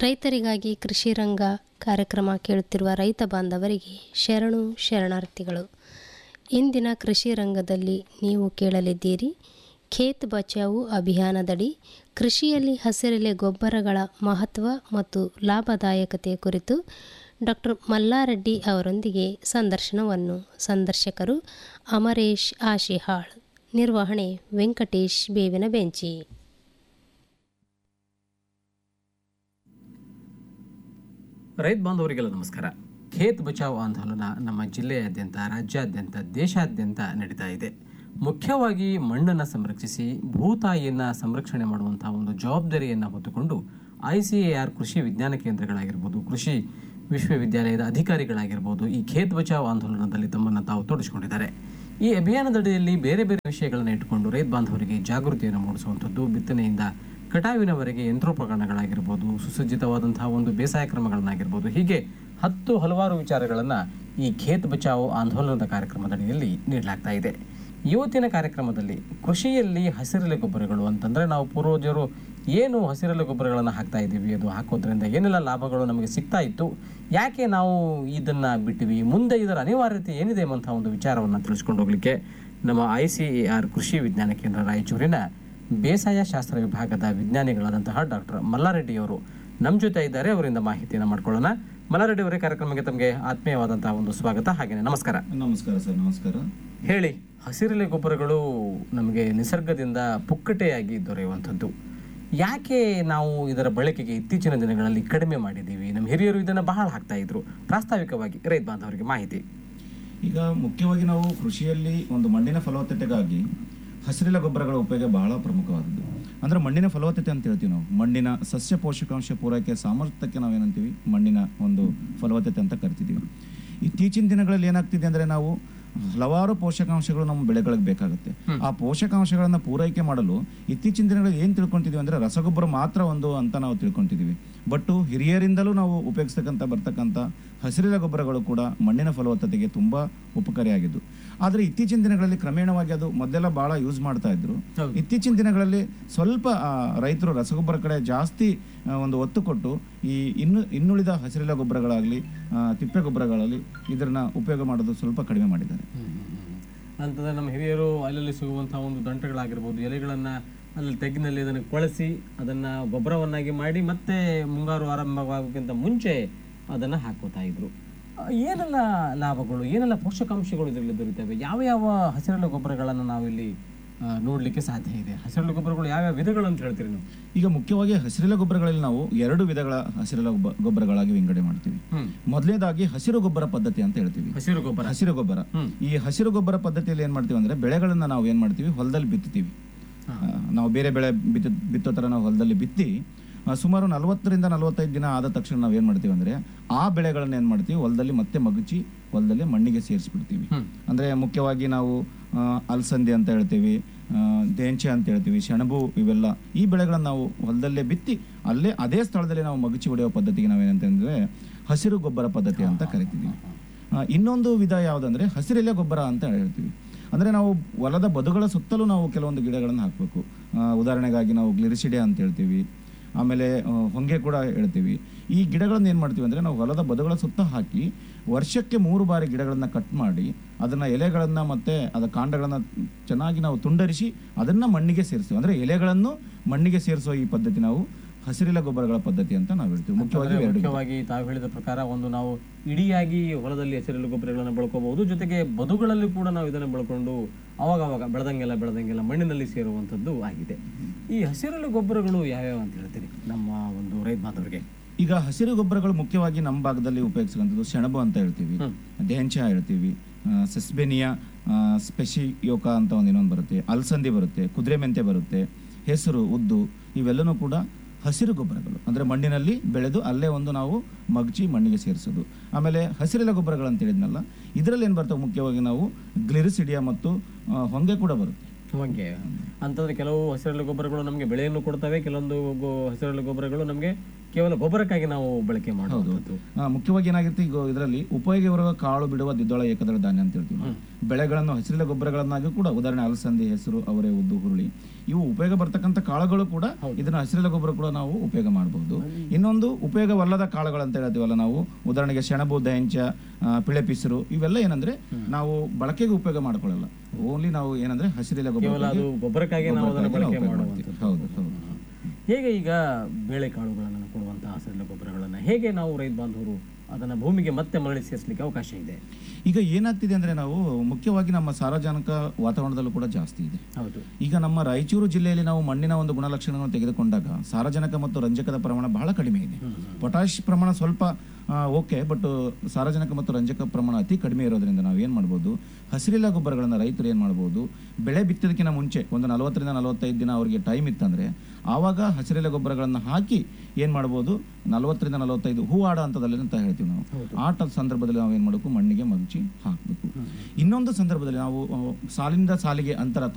ರೈತರಿಗಾಗಿ ಕೃಷಿ ರಂಗ ಕಾರ್ಯಕ್ರಮ ಕೇಳುತ್ತಿರುವ ರೈತ ಬಾಂಧವರಿಗೆ ಶರಣು ಶರಣಾರ್ಥಿಗಳು ಇಂದಿನ ಕೃಷಿ ರಂಗದಲ್ಲಿ ನೀವು ಕೇಳಲಿದ್ದೀರಿ ಖೇತ್ ಬಚಾವು ಅಭಿಯಾನದಡಿ ಕೃಷಿಯಲ್ಲಿ ಹಸಿರೆಲೆ ಗೊಬ್ಬರಗಳ ಮಹತ್ವ ಮತ್ತು ಲಾಭದಾಯಕತೆ ಕುರಿತು ಡಾಕ್ಟರ್ ಮಲ್ಲಾರೆಡ್ಡಿ ಅವರೊಂದಿಗೆ ಸಂದರ್ಶನವನ್ನು ಸಂದರ್ಶಕರು ಅಮರೇಶ್ ಆಶಿಹಾಳ್ ನಿರ್ವಹಣೆ ವೆಂಕಟೇಶ್ ಬೇವಿನ ಬೆಂಚಿ ರೈತ ಬಾಂಧವರಿಗೆಲ್ಲ ನಮಸ್ಕಾರ ಖೇತ್ ಬಚಾವ್ ಆಂದೋಲನ ನಮ್ಮ ಜಿಲ್ಲೆಯಾದ್ಯಂತ ರಾಜ್ಯಾದ್ಯಂತ ದೇಶಾದ್ಯಂತ ನಡೀತಾ ಇದೆ ಮುಖ್ಯವಾಗಿ ಮಣ್ಣನ್ನು ಸಂರಕ್ಷಿಸಿ ಭೂತಾಯಿಯನ್ನು ಸಂರಕ್ಷಣೆ ಮಾಡುವಂತಹ ಒಂದು ಜವಾಬ್ದಾರಿಯನ್ನು ಹೊತ್ತುಕೊಂಡು ಐ ಸಿ ಎ ಆರ್ ಕೃಷಿ ವಿಜ್ಞಾನ ಕೇಂದ್ರಗಳಾಗಿರ್ಬೋದು ಕೃಷಿ ವಿಶ್ವವಿದ್ಯಾಲಯದ ಅಧಿಕಾರಿಗಳಾಗಿರ್ಬೋದು ಈ ಖೇತ್ ಬಚಾವ್ ಆಂದೋಲನದಲ್ಲಿ ತಮ್ಮನ್ನು ತಾವು ತೊಡಗಿಸಿಕೊಂಡಿದ್ದಾರೆ ಈ ಅಭಿಯಾನದಡಿಯಲ್ಲಿ ಬೇರೆ ಬೇರೆ ವಿಷಯಗಳನ್ನು ಇಟ್ಟುಕೊಂಡು ರೈತ ಬಾಂಧವರಿಗೆ ಜಾಗೃತಿಯನ್ನು ಮೂಡಿಸುವಂಥದ್ದು ಬಿತ್ತನೆಯಿಂದ ಕಟಾವಿನವರೆಗೆ ಯಂತ್ರೋಪಕರಣಗಳಾಗಿರ್ಬೋದು ಸುಸಜ್ಜಿತವಾದಂತಹ ಒಂದು ಬೇಸಾಯ ಕ್ರಮಗಳನ್ನಾಗಿರ್ಬೋದು ಹೀಗೆ ಹತ್ತು ಹಲವಾರು ವಿಚಾರಗಳನ್ನು ಈ ಖೇತ್ ಬಚಾವ್ ಆಂದೋಲನದ ಕಾರ್ಯಕ್ರಮದಡಿಯಲ್ಲಿ ನೀಡಲಾಗ್ತಾ ಇದೆ ಇವತ್ತಿನ ಕಾರ್ಯಕ್ರಮದಲ್ಲಿ ಕೃಷಿಯಲ್ಲಿ ಹಸಿರೆಲೆ ಗೊಬ್ಬರಗಳು ಅಂತಂದರೆ ನಾವು ಪೂರ್ವಜರು ಏನು ಹಸಿರೆಲೆ ಗೊಬ್ಬರಗಳನ್ನು ಹಾಕ್ತಾ ಇದ್ದೀವಿ ಅದು ಹಾಕೋದ್ರಿಂದ ಏನೆಲ್ಲ ಲಾಭಗಳು ನಮಗೆ ಸಿಗ್ತಾ ಇತ್ತು ಯಾಕೆ ನಾವು ಇದನ್ನು ಬಿಟ್ಟಿವಿ ಮುಂದೆ ಇದರ ಅನಿವಾರ್ಯತೆ ಏನಿದೆ ಎಂಬಂಥ ಒಂದು ವಿಚಾರವನ್ನು ತಿಳಿಸ್ಕೊಂಡು ಹೋಗಲಿಕ್ಕೆ ನಮ್ಮ ಐ ಸಿ ಎ ಆರ್ ಕೃಷಿ ವಿಜ್ಞಾನ ಕೇಂದ್ರ ರಾಯಚೂರಿನ ಬೇಸಾಯ ಶಾಸ್ತ್ರ ವಿಭಾಗದ ವಿಜ್ಞಾನಿಗಳಾದಂತಹ ಡಾಕ್ಟರ್ ಮಲ್ಲಾರೆಡ್ಡಿಯವರು ನಮ್ಮ ಜೊತೆ ಇದ್ದಾರೆ ಅವರಿಂದ ಮಾಹಿತಿಯನ್ನು ಮಾಡ್ಕೊಳ್ಳೋಣ ಮಲ್ಲಾರೆಡ್ಡಿ ಅವರೇ ಕಾರ್ಯಕ್ರಮಕ್ಕೆ ತಮಗೆ ಆತ್ಮೀಯವಾದಂತಹ ಒಂದು ಸ್ವಾಗತ ಹಾಗೆಯೇ ನಮಸ್ಕಾರ ನಮಸ್ಕಾರ ಸರ್ ನಮಸ್ಕಾರ ಹೇಳಿ ಹಸಿರೆಲೆ ಗೊಬ್ಬರಗಳು ನಮಗೆ ನಿಸರ್ಗದಿಂದ ಪುಕ್ಕಟೆಯಾಗಿ ದೊರೆಯುವಂಥದ್ದು ಯಾಕೆ ನಾವು ಇದರ ಬಳಕೆಗೆ ಇತ್ತೀಚಿನ ದಿನಗಳಲ್ಲಿ ಕಡಿಮೆ ಮಾಡಿದ್ದೀವಿ ನಮ್ಮ ಹಿರಿಯರು ಇದನ್ನು ಬಹಳ ಹಾಕ್ತಾ ಇದ್ರು ಪ್ರಾಸ್ತಾವಿಕವಾಗಿ ರೈತ ಬಾಂಧವರಿಗೆ ಮಾಹಿತಿ ಈಗ ಮುಖ್ಯವಾಗಿ ನಾವು ಕೃಷಿಯಲ್ಲಿ ಒಂದು ಮಣ್ಣಿನ ಫಲವತ್ತತೆಗಾಗಿ ಹಸಿರೆಲೆ ಗೊಬ್ಬರಗಳ ಉಪಯೋಗ ಬಹಳ ಪ್ರಮುಖವಾದದ್ದು ಅಂದ್ರೆ ಮಣ್ಣಿನ ಫಲವತ್ತತೆ ಅಂತ ಹೇಳ್ತೀವಿ ನಾವು ಮಣ್ಣಿನ ಸಸ್ಯ ಪೋಷಕಾಂಶ ಪೂರೈಕೆ ಸಾಮರ್ಥ್ಯಕ್ಕೆ ನಾವೇನಂತೀವಿ ಮಣ್ಣಿನ ಒಂದು ಫಲವತ್ತತೆ ಅಂತ ಕರಿತಿದ್ದೀವಿ ಇತ್ತೀಚಿನ ದಿನಗಳಲ್ಲಿ ಏನಾಗ್ತಿದೆ ಅಂದ್ರೆ ನಾವು ಹಲವಾರು ಪೋಷಕಾಂಶಗಳು ನಮ್ಮ ಬೆಳೆಗಳಿಗೆ ಬೇಕಾಗುತ್ತೆ ಆ ಪೋಷಕಾಂಶಗಳನ್ನ ಪೂರೈಕೆ ಮಾಡಲು ಇತ್ತೀಚಿನ ದಿನಗಳಲ್ಲಿ ಏನು ತಿಳ್ಕೊಂತಿದೀವಿ ಅಂದ್ರೆ ರಸಗೊಬ್ಬರ ಮಾತ್ರ ಒಂದು ಅಂತ ನಾವು ತಿಳ್ಕೊಂತಿದೀವಿ ಬಟ್ ಹಿರಿಯರಿಂದಲೂ ನಾವು ಉಪಯೋಗಿಸ್ತಕ್ಕಂಥ ಬರ್ತಕ್ಕಂಥ ಹಸಿರೆಲೆ ಗೊಬ್ಬರಗಳು ಕೂಡ ಮಣ್ಣಿನ ಫಲವತ್ತತೆಗೆ ತುಂಬಾ ಉಪಕಾರಿಯಾಗಿದ್ದು ಆದರೆ ಇತ್ತೀಚಿನ ದಿನಗಳಲ್ಲಿ ಕ್ರಮೇಣವಾಗಿ ಅದು ಮೊದಲೆಲ್ಲ ಬಹಳ ಯೂಸ್ ಮಾಡ್ತಾ ಇದ್ರು ಹೌದು. ಇತ್ತೀಚಿನ ದಿನಗಳಲ್ಲಿ ಸ್ವಲ್ಪ ಆ, ರೈತರು ರಸಗೊಬ್ಬರ ಕಡೆ ಜಾಸ್ತಿ ಆ, ಒಂದು ಒತ್ತು ಕೊಟ್ಟು ಈ ಇನ್ನು ಇನ್ನುಳಿದ ಹಸಿರೆಲೆ ಗೊಬ್ಬರಗಳಾಗಲಿ ತಿಪ್ಪೆ ಗೊಬ್ಬರಗಳಲ್ಲಿ ಇದನ್ನ ಉಪಯೋಗ ಮಾಡೋದು ಸ್ವಲ್ಪ ಕಡಿಮೆ ಮಾಡಿದ್ದಾರೆ ಅಂತಂದ್ರೆ ನಮ್ಮ ಹಿರಿಯರು ಅಲ್ಲಲ್ಲಿ ಸಿಗುವಂತಹ ಒಂದು ದಂಟಗಳಾಗಿರ್ಬೋದು ಎಲೆಗಳನ್ನು ಅಲ್ಲಿ ತೆಗ್ಗಿನಲ್ಲಿ ಅದನ್ನು ಕೊಳೆಸಿ ಅದನ್ನು ಗೊಬ್ಬರವನ್ನಾಗಿ ಮಾಡಿ ಮತ್ತೆ ಮುಂಗಾರು ಆರಂಭವಾಗೋಕ್ಕಿಂತ ಮುಂಚೆ ಅದನ್ನು ಹಾಕೋತಾ ಇದ್ರು ಆ, ಏನೆಲ್ಲ ಲಾಭಗಳು ಏನೆಲ್ಲ ಪೋಷಕಾಂಶಗಳು ಇದರಲ್ಲಿ ದೊರೀತವೆ ಯಾವ ಯಾವ ಹಸಿರೆಲೆ ಗೊಬ್ಬರಗಳನ್ನು ನಾವಿಲ್ಲಿ ಆ, ನೋಡ್ಲಿಕ್ಕೆ ಸಾಧ್ಯ ಇದೆ ಹಸಿರೆಲೆ ಗೊಬ್ಬರಗಳು ಯಾವ್ಯಾವ ವಿಧಗಳು ಅಂತ ಹೇಳ್ತೀರಿ ನೀವು ಈಗ ಮುಖ್ಯವಾಗಿ ಹಸಿರೆಲೆ ಗೊಬ್ಬರಗಳಲ್ಲಿ ನಾವು ಎರಡು ವಿಧಗಳ ಹಸಿರೆಲೆ ಗೊಬ್ಬ- ಗೊಬ್ಬರಗಳಾಗಿ ವಿಂಗಡಣೆ ಮಾಡ್ತೀವಿ ಹ್ಮ್ ಮೊದಲನೇದಾಗಿ ಹಸಿರು ಗೊಬ್ಬರ ಪದ್ಧತಿ ಅಂತ ಹೇಳ್ತೀವಿ ಹಸಿರು ಗೊಬ್ಬರ ಹಸಿರು ಗೊಬ್ಬರ ಹ್ಮ್. ಈ ಹಸಿರು ಗೊಬ್ಬರ ಪದ್ಧತಿಯಲ್ಲಿ ಏನ್ ಮಾಡ್ತೀವಿ ಅಂದ್ರೆ ಬೆಳೆಗಳನ್ನ ನಾವು ಏನ್ ಮಾಡ್ತೀವಿ ಹೊಲದಲ್ಲಿ ಬಿತ್ತುತ್ತೀವಿ ಹಾ. ಆ, ನಾವು ಬೇರೆ ಬೆಳೆ ಬಿತ್ತ ಬಿತ್ತೋ ತರ ನಾವು ಹೊಲದಲ್ಲಿ ಬಿತ್ತಿ ಆ, ಸುಮಾರು ನಲವತ್ತರಿಂದ ನಲವತ್ತೈದು ದಿನ ಆದ ತಕ್ಷಣ ನಾವು ಏನ್ ಮಾಡ್ತೀವಿ ಅಂದ್ರೆ ಆ ಬೆಳೆಗಳನ್ನ ಏನ್ ಮಾಡ್ತೀವಿ ಹೊಲದಲ್ಲಿ ಮತ್ತೆ ಮಗುಚಿ ಹೊಲದಲ್ಲಿ ಮಣ್ಣಿಗೆ ಸೇರಿಸ್ಬಿಡ್ತೀವಿ ಹ್ಮ್. ಅಂದ್ರೆ ಮುಖ್ಯವಾಗಿ ನಾವು ಆ, ಅಲಸಂದಿ ಅಂತ ಹೇಳ್ತೀವಿ ಆ, ದೇಂಚೆ ಅಂತ ಹೇಳ್ತೀವಿ ಸೆಣಬು ಇವೆಲ್ಲ ಈ ಬೆಳೆಗಳನ್ನ ನಾವು ಹೊಲದಲ್ಲೇ ಬಿತ್ತಿ ಅಲ್ಲೇ ಅದೇ ಸ್ಥಳದಲ್ಲಿ ನಾವು ಮಗುಚಿ ಹೊಡೆಯೋ ಪದ್ಧತಿಗೆ ನಾವೇನಂತಂದ್ರೆ ಹಸಿರು ಗೊಬ್ಬರ ಪದ್ಧತಿ ಅಂತ ಕರಿತೀವಿ ಆ, ಇನ್ನೊಂದು ವಿಧ ಯಾವುದಂದ್ರೆ ಹಸಿರೆಲೆ ಗೊಬ್ಬರ ಅಂತ ಹೇಳ್ತೀವಿ ಅಂದ್ರೆ ನಾವು ಹೊಲದ ಬದುಗಳ ಸುತ್ತಲೂ ನಾವು ಕೆಲವೊಂದು ಗಿಡಗಳನ್ನು ಹಾಕಬೇಕು ಉದಾಹರಣೆಗಾಗಿ ನಾವು ಗ್ಲಿರಿಸಿಡೆ ಅಂತ ಹೇಳ್ತೀವಿ ಆಮೇಲೆ ಆ, ಹೊಂಗೆ ಕೂಡ ಹೇಳ್ತೀವಿ ಈ ಗಿಡಗಳನ್ನ ಏನು ಮಾಡ್ತೀವಿ ಅಂದರೆ ನಾವು ಹೊಲದ ಬದುಗಳ ಸುತ್ತ ಹಾಕಿ ವರ್ಷಕ್ಕೆ ಮೂರು ಬಾರಿ ಗಿಡಗಳನ್ನ ಕಟ್ ಮಾಡಿ ಅದನ್ನ ಎಲೆಗಳನ್ನ ಮತ್ತೆ ಅದ ಕಾಂಡಗಳನ್ನ ಚೆನ್ನಾಗಿ ನಾವು ತುಂಡರಿಸಿ ಅದನ್ನ ಮಣ್ಣಿಗೆ ಸೇರಿಸ್ತೀವಿ ಅಂದ್ರೆ ಎಲೆಗಳನ್ನು ಮಣ್ಣಿಗೆ ಸೇರಿಸೋ ಈ ಪದ್ಧತಿ ನಾವು ಹಸಿರೆಲೆ ಗೊಬ್ಬರಗಳ ಪದ್ಧತಿ ಅಂತ ನಾವು ಹೇಳ್ತೀವಿ ಮುಖ್ಯವಾಗಿ ಅಂತಂದ್ರೆ ಎರಡು ವಿಧ. ಮುಖ್ಯವಾಗಿ ತಾವು ಹೇಳಿದ ಪ್ರಕಾರ ಒಂದು ನಾವು ಇಡಿಯಾಗಿ ಹೊಲದಲ್ಲಿ ಹಸಿರೆಲೆ ಗೊಬ್ಬರಗಳನ್ನು ಬೆಳ್ಕೋಬಹುದು ಜೊತೆಗೆ ಬದುಗಳಲ್ಲಿ ಕೂಡ ನಾವು ಇದನ್ನು ಬೆಳ್ಕೊಂಡು ಅವಾಗ ಅವಾಗ ಬೆಳೆದಂಗೆಲ್ಲ ಬೆಳೆದಂಗೆಲ್ಲ ಮಣ್ಣಿನಲ್ಲಿ ಸೇರುವಂಥದ್ದು ಆಗಿದೆ ಈ ಹಸಿರೆಲೆ ಗೊಬ್ಬರಗಳು ಯಾವ್ಯಾವ ಅಂತ ಹೇಳ್ತೀರಿ ನಮ್ಮ ಒಂದು ರೈತ ಬಾಂಧವರಿಗೆ ಈಗ ಹಸಿರು ಗೊಬ್ಬರಗಳು ಮುಖ್ಯವಾಗಿ ನಮ್ಮ ಭಾಗದಲ್ಲಿ ಉಪಯೋಗಿಸುವಂಥದ್ದು ಸೆಣಬು ಅಂತ ಹೇಳ್ತೀವಿ ಹ್ಮ್. ದೇಂಚ ಹೇಳ್ತೀವಿ ಸೆಸ್ಬೆನಿಯಾ ಸ್ಪೆಷಿಯೋಕ ಅಂತ ಒಂದು ಇನ್ನೊಂದು ಬರುತ್ತೆ ಅಲಸಂದಿ ಬರುತ್ತೆ ಕುದುರೆ ಮೆಂತೆ ಬರುತ್ತೆ ಹೆಸರು ಉದ್ದು ಇವೆಲ್ಲನೂ ಕೂಡ ಹಸಿರು ಗೊಬ್ಬರಗಳು ಅಂದ್ರೆ ಮಣ್ಣಿನಲ್ಲಿ ಬೆಳೆದು ಅಲ್ಲೇ ಒಂದು ನಾವು ಮಗ್ಚಿ ಮಣ್ಣಿಗೆ ಸೇರಿಸೋದು ಆಮೇಲೆ ಹಸಿರೆಲೆ ಗೊಬ್ಬರಗಳು ಅಂತ ಹೇಳಿದ್ನಲ್ಲ ಇದರಲ್ಲಿ ಏನು ಬರ್ತವೆ ಮುಖ್ಯವಾಗಿ ನಾವು ಗ್ಲಿರಿಸಿಡಿಯಾ ಮತ್ತು ಆ, ಹೊಂಗೆ ಕೂಡ ಬರುತ್ತೆ ಹೊಂಗೆ ಅಂತಂದ್ರೆ ಕೆಲವು ಹಸಿರೆಲೆ ಗೊಬ್ಬರಗಳು ನಮಗೆ ಬೆಳೆಯನ್ನು ಕೊಡ್ತವೆ ಕೆಲವೊಂದು ಗೊ- ಹಸಿರೆಲೆ ಗೊಬ್ಬರಗಳು ನಮಗೆ ಕೇವಲ ಗೊಬ್ಬರಕ್ಕಾಗಿ ನಾವು ಬಳಕೆ ಮಾಡುವಂಥದ್ದು ಆ, ಮುಖ್ಯವಾಗಿ ಏನಾಗಿರುತ್ತೆ ಈಗ ಇದರಲ್ಲಿ ಉಪಯೋಗ ಬರುವ ಕಾಳು ಬಿಡುವ ದ್ವಿದಳ ಏಕದಳ ಧಾನ್ಯ ಅಂತ ಹೇಳ್ತೀವಿ ನಾವು. ಬೆಳೆಗಳನ್ನು ಹಸಿರಿನ ಗೊಬ್ಬರಗಳನ್ನಾಗಿ ಕೂಡ ಉದಾಹರಣೆ ಅಲಸಂದಿ ಹೆಸರು ಅವರೆ ಉದ್ದು ಹುರುಳಿ ಇವು ಉಪಯೋಗ ಬರ್ತಕ್ಕಂಥ ಕಾಳುಗಳು ಕೂಡ ಇದನ್ನ ಹಸಿರಿನ ಗೊಬ್ಬರ ಕೂಡ ನಾವು ಉಪಯೋಗ ಮಾಡಬಹುದು ಇನ್ನೊಂದು ಉಪಯೋಗವಲ್ಲದ ಕಾಳುಗಳು ಅಂತ ಹೇಳ್ತೀವಲ್ಲ ನಾವು ಉದಾಹರಣೆಗೆ ಸೆಣಬು ದಯಂಚ ಆ, ಪಿಳೆ ಪಿಸರು ಇವೆಲ್ಲ ಏನಂದ್ರೆ ನಾವು ಬಳಕೆಗೆ ಉಪಯೋಗ ಮಾಡ್ಕೊಳ್ಳಲ್ಲ ಓನ್ಲಿ ನಾವು ಏನಂದ್ರೆ ಹಸಿರಿನ ಕೇವಲ ಗೊಬ್ಬರ ಅದು ಗೊಬ್ಬರಕ್ಕಾಗಿ ನಾವು ಅದನ್ನು ಬಳಕೆ ಮಾಡುವಂಥದ್ದು ಹೌದು ಹೌದು ಹೇಗೆ ಈಗ ಬೇಳೆಕಾಳುಗಳನ್ನು ಕೊಡುವಂತಹ ಹಸಿರಿನ ಗೊಬ್ಬರಗಳನ್ನು ಹೇಗೆ ನಾವು ರೈತ ಬಾಂಧವರು ಅದನ್ನು ಭೂಮಿಗೆ ಮತ್ತೆ ಮರಳಿ ಸೇರಿಸಲಿಕ್ಕೆ ಅವಕಾಶ ಇದೆ ಈಗ ಏನಾಗ್ತಿದೆ ಅಂದ್ರೆ ನಾವು ಮುಖ್ಯವಾಗಿ ನಮ್ಮ ಸಾರಜನಕ ವಾತಾವರಣದಲ್ಲೂ ಕೂಡ ಜಾಸ್ತಿ ಇದೆ ಹೌದು ಈಗ ನಮ್ಮ ರಾಯಚೂರು ಜಿಲ್ಲೆಯಲ್ಲಿ ನಾವು ಮಣ್ಣಿನ ಒಂದು ಗುಣಲಕ್ಷಣಗಳನ್ನು ತೆಗೆದುಕೊಂಡಾಗ ಸಾರಜನಕ ಮತ್ತು ರಂಜಕದ ಪ್ರಮಾಣ ಬಹಳ ಕಡಿಮೆ ಇದೆ ಪೊಟ್ಯಾಶ್ ಪ್ರಮಾಣ ಸ್ವಲ್ಪ ಓಕೆ ಬಟ್ ಸಾರಜನಕ ಮತ್ತು ರಂಜಕ ಪ್ರಮಾಣ ಅತಿ ಕಡಿಮೆ ಇರೋದ್ರಿಂದ ನಾವು ಏನು ಮಾಡ್ಬೋದು ಹಸಿರಿಲ್ಲ ಗೊಬ್ಬರಗಳನ್ನು ರೈತರು ಏನು ಮಾಡ್ಬೋದು ಬೆಳೆ ಬಿತ್ತೋದಕ್ಕಿಂತ ಮುಂಚೆ ಒಂದು ನಲವತ್ತರಿಂದ ನಲವತ್ತೈದು ದಿನ ಅವರಿಗೆ ಟೈಮ್ ಇತ್ತಂದ್ರೆ ಆವಾಗ ಹಸಿರಿಲ್ಲ ಗೊಬ್ಬರಗಳನ್ನು ಹಾಕಿ ಏನು ಮಾಡ್ಬೋದು ನಲವತ್ತರಿಂದ ನಲವತ್ತೈದು ಹೂವಾಡ ಹಂತದಲ್ಲಿ ಅಂತ ಹೇಳ್ತೀವಿ ನಾವು ಆ ಟ- ಸಂದರ್ಭದಲ್ಲಿ ನಾವು ಏನು ಮಾಡಬೇಕು ಮಣ್ಣಿಗೆ ಮಗುಚಿ ಹಾಕಬೇಕು ಇನ್ನೊಂದು ಸಂದರ್ಭದಲ್ಲಿ ನಾವು ಆ, ಸಾಲಿಂದ ಸಾಲಿಗೆ ಅಂತರ